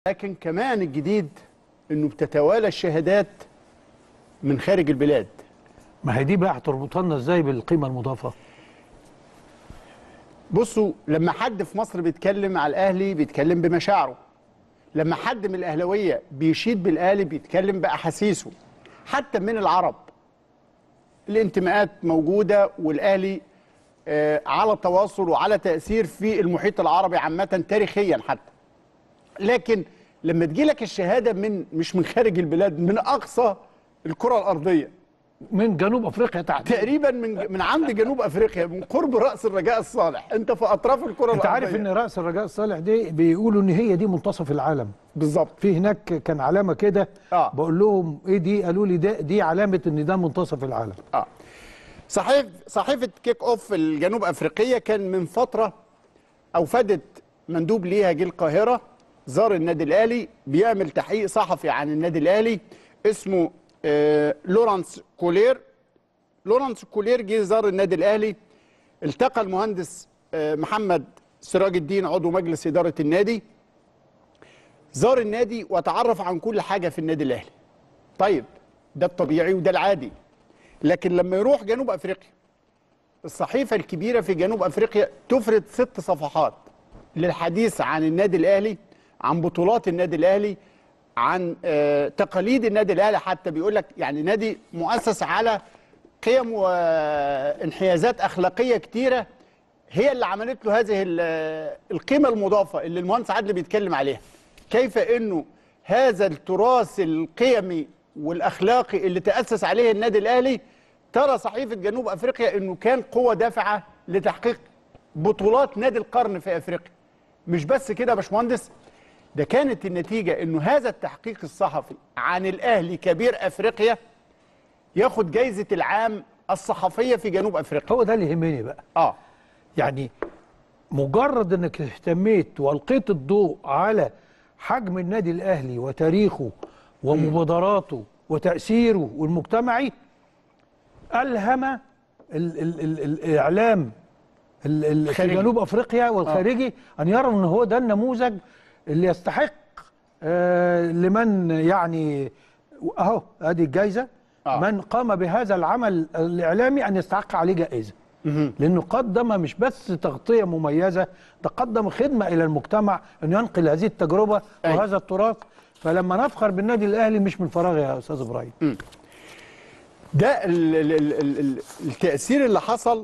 لكن كمان الجديد انه بتتوالى الشهادات من خارج البلاد ما هي دي بقى هتربطها لنا ازاي بالقيمه المضافه بصوا لما حد في مصر بيتكلم على الاهلي بيتكلم بمشاعره لما حد من الاهلاويه بيشيد بالاهلي بيتكلم باحاسيسه حتى من العرب الانتماءات موجوده والاهلي آه، على تواصل وعلى تاثير في المحيط العربي عامه تاريخيا حتى لكن لما تجيلك الشهاده من مش من خارج البلاد من اقصى الكره الارضيه من جنوب افريقيا تحديدا تقريبا من من عند جنوب افريقيا من قرب راس الرجاء الصالح انت في اطراف الكره انت عارف الارضيه ان راس الرجاء الصالح دي بيقولوا ان هي دي منتصف العالم بالظبط في هناك كان علامه كده آه. بقول لهم ايه دي قالوا لي ده دي علامه ان ده منتصف العالم اه صحيح صحيفه كيك اوف الجنوب افريقيه كان من فتره اوفدت مندوب ليها جه القاهره زار النادي الاهلي بيعمل تحقيق صحفي عن النادي الاهلي اسمه آه لورانس كولير لورانس كولير جه زار النادي الاهلي التقى المهندس آه محمد سراج الدين عضو مجلس اداره النادي زار النادي وتعرف عن كل حاجه في النادي الاهلي طيب ده الطبيعي وده العادي لكن لما يروح جنوب افريقيا الصحيفه الكبيره في جنوب افريقيا تفرد ست صفحات للحديث عن النادي الاهلي عن بطولات النادي الاهلي عن آه، تقاليد النادي الاهلي حتى بيقول لك يعني نادي مؤسس على قيم وانحيازات اخلاقيه كتيره هي اللي عملت له هذه ال- القيمه المضافه اللي المهندس عادل بيتكلم عليها كيف انه هذا التراث القيمي والاخلاقي اللي تاسس عليه النادي الاهلي ترى صحيفه جنوب افريقيا انه كان قوه دافعه لتحقيق بطولات نادي القرن في افريقيا مش بس كده يا باشمهندس ده كانت النتيجه انه هذا التحقيق الصحفي عن الاهلي كبير افريقيا ياخد جايزه العام الصحفيه في جنوب افريقيا هو ده اللي يهمني بقى اه يعني مجرد انك اهتميت والقيت الضوء على حجم النادي الاهلي وتاريخه ومبادراته وتاثيره والمجتمعي الهم ال ال ال الاعلام ال ال في خارجي. جنوب افريقيا والخارجي ان يروا ان هو ده النموذج اللي يستحق آه لمن يعني اهو ادي الجائزه آه. من قام بهذا العمل الاعلامي ان يستحق عليه جائزه لانه قدم مش بس تغطيه مميزه ده قدم خدمه الى المجتمع انه ينقل هذه التجربه أي. وهذا التراث فلما نفخر بالنادي الاهلي مش من فراغ يا استاذ ابراهيم ده ال ال ال ال ال التأثير اللي حصل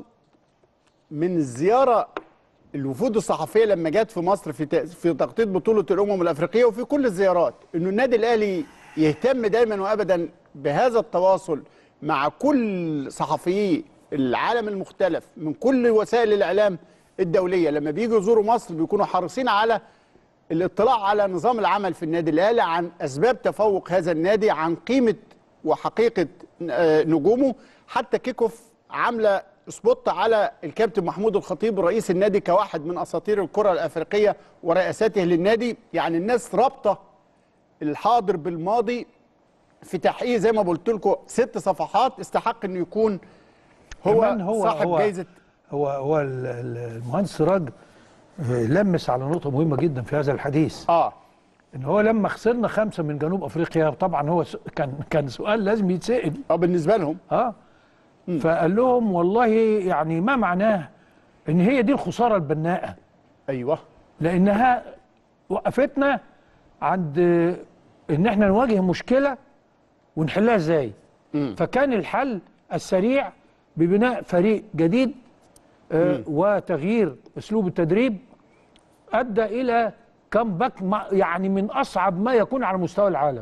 من الزيارة الوفود الصحفية لما جت في مصر في تأ- في تغطية بطولة الأمم الأفريقية وفي كل الزيارات إنه النادي الأهلي يهتم دايما وأبدا بهذا التواصل مع كل صحفيي العالم المختلف من كل وسائل الإعلام الدولية لما بييجوا يزوروا مصر بيكونوا حريصين على الاطلاع على نظام العمل في النادي الاهلي عن اسباب تفوق هذا النادي عن قيمه وحقيقه آه، نجومه حتى كيكوف عامله سبوت على الكابتن محمود الخطيب رئيس النادي كواحد من اساطير الكره الافريقيه ورئاسته للنادي يعني الناس رابطه الحاضر بالماضي في تحقيق زي ما قلت لكم ست صفحات استحق انه يكون هو, كمان هو- صاحب هو- جائزه هو هو ال- ال- المهندس سراج آه، لمس على نقطه مهمه جدا في هذا الحديث اه ان هو لما خسرنا خمسه من جنوب افريقيا طبعا هو س- كان كان سؤال لازم يتسال اه بالنسبه لهم اه فقال لهم والله يعني ما معناه ان هي دي الخساره البناءه ايوه لانها وقفتنا عند ان احنا نواجه مشكله ونحلها ازاي فكان الحل السريع ببناء فريق جديد آه وتغيير اسلوب التدريب ادى الى كامباك يعني من اصعب ما يكون على مستوى العالم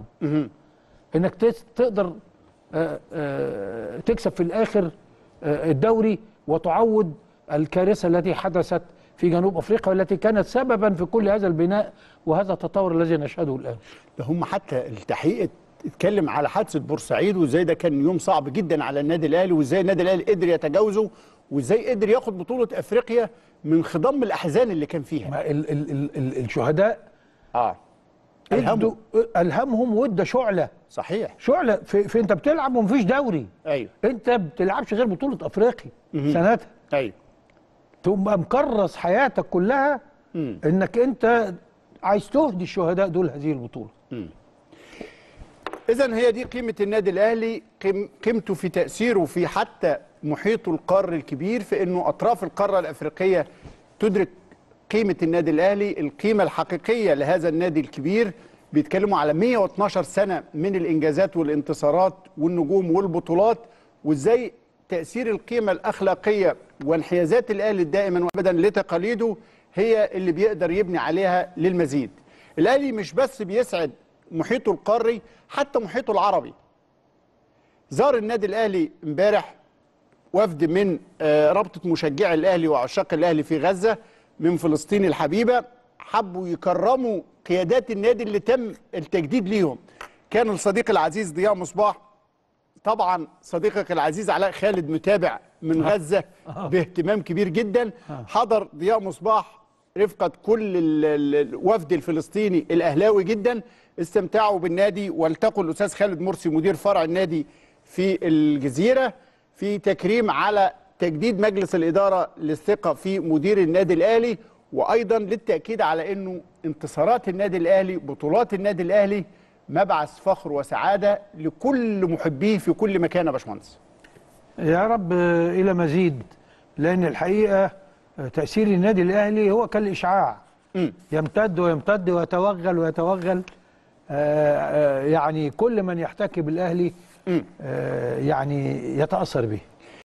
انك تس- تقدر آه، آه، تكسب في الاخر آه، الدوري وتعوض الكارثه التي حدثت في جنوب افريقيا والتي كانت سببا في كل هذا البناء وهذا التطور الذي نشهده الان ده هم حتى التحقيق اتكلم على حادثه بورسعيد وازاي ده كان يوم صعب جدا على النادي الاهلي وازاي النادي الاهلي قدر يتجاوزه وازاي قدر ياخد بطوله افريقيا من خضم الاحزان اللي كان فيها ما ال ال ال ال الشهداء اه ادوا الهمهم وادى شعله صحيح شعله في, في انت بتلعب ومفيش دوري ايوه انت ما بتلعبش غير بطوله افريقيا سنتها ايوه تبقى مكرس حياتك كلها مم. انك انت عايز تهدي الشهداء دول هذه البطوله اذا هي دي قيمه النادي الاهلي قيم- قيمته في تاثيره في حتى محيطه القاري الكبير في انه اطراف القاره الافريقيه تدرك قيمه النادي الاهلي القيمه الحقيقيه لهذا النادي الكبير بيتكلموا على 112 سنه من الانجازات والانتصارات والنجوم والبطولات وازاي تاثير القيمه الاخلاقيه وانحيازات الاهلي دائما وابدا لتقاليده هي اللي بيقدر يبني عليها للمزيد الاهلي مش بس بيسعد محيطه القاري حتى محيطه العربي زار النادي الاهلي امبارح وفد من آه، رابطه مشجعي الاهلي وعشاق الاهلي في غزه من فلسطين الحبيبه حبوا يكرموا قيادات النادي اللي تم التجديد ليهم كان الصديق العزيز ضياء مصباح طبعا صديقك العزيز علاء خالد متابع من غزه باهتمام كبير جدا حضر ضياء مصباح رفقه كل ال- ال- الوفد الفلسطيني الاهلاوي جدا استمتعوا بالنادي والتقوا الاستاذ خالد مرسي مدير فرع النادي في الجزيره في تكريم على تجديد مجلس الاداره للثقه في مدير النادي الاهلي وايضا للتاكيد على انه انتصارات النادي الاهلي بطولات النادي الاهلي مبعث فخر وسعاده لكل محبيه في كل مكان يا باشمهندس يا رب آه، الى مزيد لان الحقيقه آه، تاثير النادي الاهلي هو كالاشعاع مم. يمتد ويمتد ويتوغل ويتوغل آه، آه، يعني كل من يحتكي بالاهلي مم. آه، يعني يتاثر به